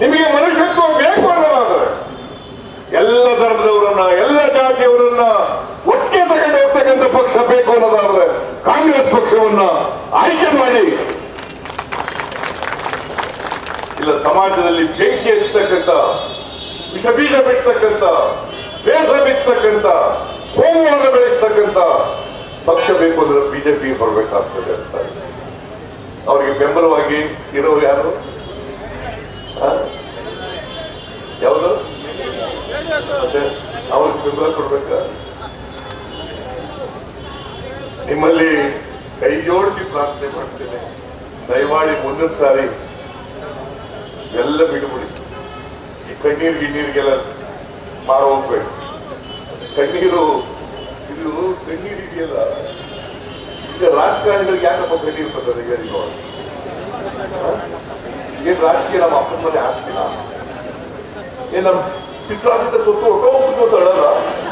ನಿಮಗೆ ಮನುಷ್ಯತ್ವ ಬೇಕು ಅನ್ನೋದಾದ್ರೆ ಎಲ್ಲ ಧರ್ಮದವರನ್ನ ಎಲ್ಲ ಜಾತಿಯವರನ್ನ ಒಟ್ಟಿಗೆ ತಗೊಂಡು ಹೋಗ್ತಕ್ಕಂಥ ಪಕ್ಷ ಬೇಕು ಅನ್ನೋದಾದ್ರೆ ಕಾಂಗ್ರೆಸ್ ಪಕ್ಷವನ್ನ ಆಯ್ಕೆ ಮಾಡಿ ಇಲ್ಲ ಸಮಾಜದಲ್ಲಿ ಬೆಂಕಿ ಎತ್ತಕ್ಕಂಥ ವಿಷ ಬೀಜ ಬಿಡ್ತಕ್ಕಂಥ ಬೇಸರ ಬಿತ್ತಕ್ಕಂಥ ಕೋಮುವನ್ನು ಬೆಳೆಸ್ತಕ್ಕಂಥ ಪಕ್ಷ ಬೇಕು ಅಂದ್ರೆ ಬಿಜೆಪಿ ಬರಬೇಕಾಗ್ತದೆ ಅಂತ ಅವರಿಗೆ ಬೆಂಬಲವಾಗಿ ಇರೋರು ಯಾರು ಆ? ಯಾವುದು ಮತ್ತೆ ಅವ್ರಿಗೆ ಬೆಂಬಲ ಕೊಡ್ಬೇಕ ನಿಮ್ಮಲ್ಲಿ ಕೈ ಜೋಡಿಸಿ ಪ್ರಾರ್ಥನೆ ಮಾಡ್ತೇನೆ ದಯಮಾಡಿ ಮುಂದಿನ ಸಾರಿ ಎಲ್ಲ ಬಿಟ್ಬಿಡಿ ಈ ಕಣ್ಣೀರ್ ಗಿಣ್ಣೀರಿಗೆಲ್ಲ ಮಾರ ಹೋಗ್ಬೇಡಿ ಕಣ್ಣೀರು ಇದು ಕಣ್ಣೀರು ಇದೆಯಲ್ಲ ಈಗ ರಾಜಕಾರಣಿಗಳಿಗೆ ಯಾಕಪ್ಪ ಕಣ್ಣೀರು ಬರ್ತದೆ ಹೇಳಿ ನೋಡಿ ಹ? ಏನ್ ರಾಜಕೀಯ ನಮ್ಮ ಅಪ್ಪನ ಮನೆ ಆಸ್ತಿನ ಏನ್ ನಮ್ ಪಿತ್ರಾಜಿತ ಸ್ವತ್ತು ಹೊಟ್ಟೋಗ್ಬಿಟ್ಟು ಅಳಲ್ಲ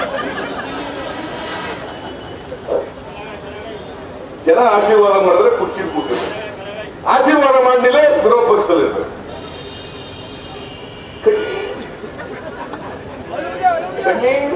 ಜನ ಆಶೀರ್ವಾದ ಮಾಡಿದ್ರೆ ಕುರ್ಚಿ ಕೂತಿರ್ಬೇಕು ಆಶೀರ್ವಾದ ಮಾಡಲಿಲ್ಲ ವಿರೋಧ ಪಕ್ಷದಲ್ಲಿ ಇರ್ಬೇಕು ಕಣ್ಣೀರು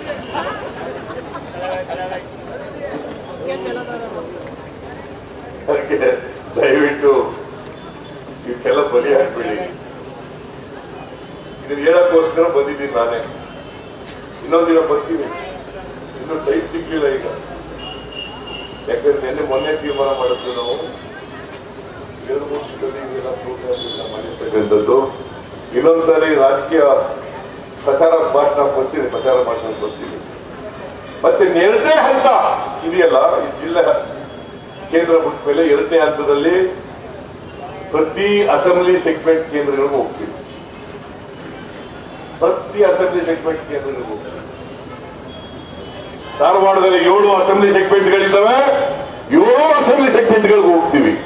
ಅದಕ್ಕೆ ದಯವಿಟ್ಟು ಇವಕ್ಕೆಲ್ಲ ಬಲಿ ಹಾಕ್ಬೇಡಿ ಇದನ್ನ ಹೇಳಕ್ಕೋಸ್ಕರ ಬಂದಿದ್ದೀನಿ ನಾನೇ ಇನ್ನೊಂದ್ ದಿನ ಬರ್ತೀನಿ ಇನ್ನು ಟೈಮ್ ಸಿಗ್ಲಿಲ್ಲ ಈಗ ಯಾಕಂದ್ರೆ ನಿನ್ನೆ ಮೊನ್ನೆ ತೀರ್ಮಾನ ಮಾಡಿದ್ವಿ ನಾವು ಎರಡು ವರ್ಷದಲ್ಲಿ ಇದೆಲ್ಲ ಪ್ರೋಗ್ರಾಮ್ ಎಲ್ಲ ಮಾಡಿರ್ತಕ್ಕಂಥದ್ದು ಇನ್ನೊಂದ್ಸರಿ ರಾಜಕೀಯ ಪ್ರಚಾರ ಭಾಷಣ ಬರ್ತೀನಿ ಪ್ರಚಾರ ಭಾಷಣ ಬರ್ತೀನಿ ಮತ್ತೆ ಎರಡನೇ ಹಂತ ಇದೆಯಲ್ಲ ಈ ಜಿಲ್ಲೆ ಕೇಂದ್ರ ಬಿಟ್ಟ ಮೇಲೆ ಎರಡನೇ ಹಂತದಲ್ಲಿ ಪ್ರತಿ ಅಸೆಂಬ್ಲಿ ಸೆಗ್ಮೆಂಟ್ ಕೇಂದ್ರಗಳಿಗೂ ಹೋಗ್ತೀವಿ ಪ್ರತಿ ಅಸೆಂಬ್ಲಿ ಸೆಗ್ಮೆಂಟ್ ಕೇಂದ್ರಗಳಿಗೂ ಹೋಗ್ತೀವಿ ಧಾರವಾಡದಲ್ಲಿ ಏಳು ಅಸೆಂಬ್ಲಿ ಸೆಗ್ಮೆಂಟ್ಗಳಿದ್ದಾವೆ ಏಳು ಅಸೆಂಬ್ಲಿ ಸೆಗ್ಮೆಂಟ್ಗಳಿಗೆ ಹೋಗ್ತೀವಿ